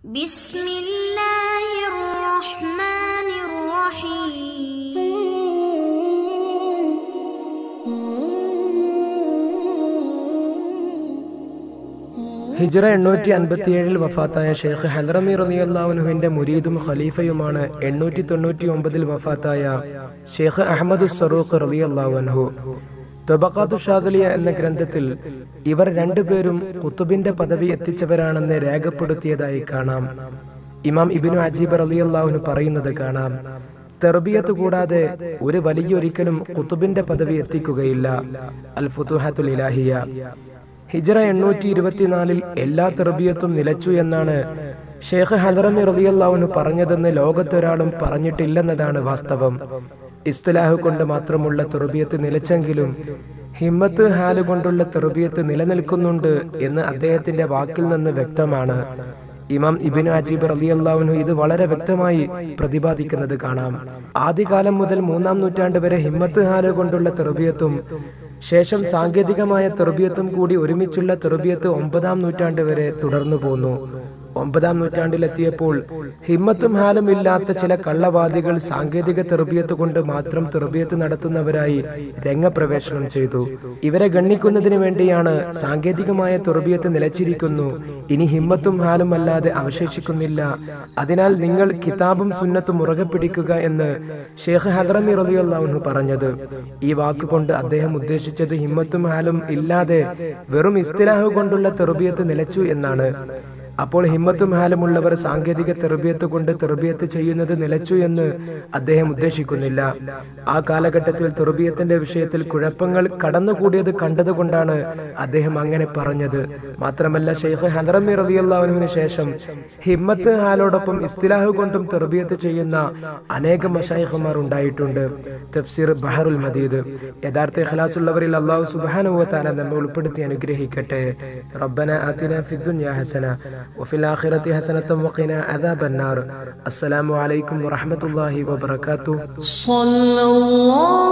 بسم الله الرحمن الرحيم ഹിജ്റ എണ്ണൂറ്റി അൻപത്തിയേഴിൽ വഫാത്തായ ഷെയ്ഖ് ഹൽറമി റലിയല്ലാവുനുവിന്റെ മുരീദും ഖലീഫയുമാണ് എണ്ണൂറ്റി തൊണ്ണൂറ്റി ഒമ്പതിൽ വഫാത്തായ ഷെയ്ഖ് അഹമ്മദ് സറൂഖ് റലിയല്ലാവുൻഹു തൊബക്കാത്തു ഷാദലിയ എന്ന ഗ്രന്ഥത്തിൽ ഇവർ രണ്ടുപേരും കുത്തുബിന്റെ പദവി എത്തിച്ചവരാണെന്ന് രേഖപ്പെടുത്തിയതായി കാണാം ഇമാം ഇബിനു അജീബ് റലിയല്ലാവുന് പറയുന്നത് കാണാം തെർബിയത്ത് കൂടാതെ ഒരു വലിയൊരിക്കലും കുത്തുബിന്റെ പദവി എത്തിക്കുകയില്ല അൽ ഫുതുഹാത്തുൽ ഇലാഹിയ ഹിജറ എണ്ണൂറ്റി ഇരുപത്തിനാലിൽ എല്ലാ തെർബിയത്തും നിലച്ചു എന്നാണ് ഷേഖ് ഹലറമി റളിയല്ലാഹുവിന് പറഞ്ഞതെന്ന് ലോകത്തൊരാളും പറഞ്ഞിട്ടില്ലെന്നതാണ് വാസ്തവം ഇസ്തുലാഹ് കൊണ്ട് മാത്രമുള്ള തെർബിയത്ത് നിലച്ചെങ്കിലും ഹിമ്മത്ത് ഹാല് കൊണ്ടുള്ള തെർബിയത്ത് നിലനിൽക്കുന്നുണ്ട് എന്ന് അദ്ദേഹത്തിന്റെ വാക്കിൽ നിന്ന് വ്യക്തമാണ് ഇമാം ഇബിൻ അജീബ് റളിയല്ലാഹുവിനു ഇത് വളരെ വ്യക്തമായി പ്രതിപാദിക്കുന്നത് കാണാം ആദ്യകാലം മുതൽ മൂന്നാം നൂറ്റാണ്ട് വരെ ഹിമ്മത്ത് ഹാല് കൊണ്ടുള്ള തെർബിയത്തും ശേഷം സാങ്കേതികമായ തെർബിയത്തും കൂടി ഒരുമിച്ചുള്ള തെർബിയത്ത് ഒമ്പതാം നൂറ്റാണ്ട് വരെ തുടർന്നു പോന്നു ഒമ്പതാം നൂറ്റാണ്ടിലെത്തിയപ്പോൾ ഹിമ്മത്തും ഹാലും ഇല്ലാത്ത ചില കള്ളവാദികൾ സാങ്കേതിക തെർബിയത്ത് കൊണ്ട് മാത്രം തെർബിയത്ത് നടത്തുന്നവരായി രംഗപ്രവേശനം ചെയ്തു ഇവരെ ഗണ്ണിക്കുന്നതിന് വേണ്ടിയാണ് സാങ്കേതികമായ തെർബിയത്ത് നിലച്ചിരിക്കുന്നു ഇനി ഹിമ്മത്തും ഹാലും അല്ലാതെ അവശേഷിക്കുന്നില്ല അതിനാൽ നിങ്ങൾ കിതാബും സുന്നത്തും മുറുകെ പിടിക്കുക എന്ന് ഷേഖ് ഹദ്രമി റലിയുള്ളവന് പറഞ്ഞത് ഈ വാക്കുകൊണ്ട് അദ്ദേഹം ഉദ്ദേശിച്ചത് ഹിമ്മത്തും ഹാലും ഇല്ലാതെ വെറും ഇസ്തിലാഹ് കൊണ്ടുള്ള തെർബിയത്ത് നിലച്ചു എന്നാണ് അപ്പോൾ ഹിമ്മത്തും ഹാലുമുള്ളവർ സാങ്കേതിക തെർബിയത്ത് കൊണ്ട് തെർബിയത്ത് ചെയ്യുന്നത് നിലച്ചു എന്ന് അദ്ദേഹം ഉദ്ദേശിക്കുന്നില്ല ആ കാലഘട്ടത്തിൽ തെർബിയത്തിന്റെ വിഷയത്തിൽ കുഴപ്പങ്ങൾ കടന്നുകൂടിയത് കണ്ടതുകൊണ്ടാണ് അദ്ദേഹം അങ്ങനെ പറഞ്ഞത് മാത്രമല്ല ഷെയ്ഖ് ഹദറമി റലിയല്ലാവിന് ശേഷം ഹിമ്മത്ത് ഹാലോടൊപ്പം ഇസ്തിലാഹ് കൊണ്ടും തെർബിയത്ത് ചെയ്യുന്ന അനേകം മഷായിഖുമാർ ഉണ്ടായിട്ടുണ്ട് തഫ്സീർ ബഹറുൽ മദീദ് യഥാർത്ഥ ഇഖ്ലാസുള്ളവരിൽ അള്ളാഹു സുബ്ഹാനഹു വതആല നമ്മെ ഉൾപ്പെടുത്തി അനുഗ്രഹിക്കട്ടെ റബ്ബന ആതിന ഫിദ്ദുനിയ ഹസന وفي الآخرة حسنة وقنا عذاب النار السلام عليكم ورحمة الله وبركاته صلى الله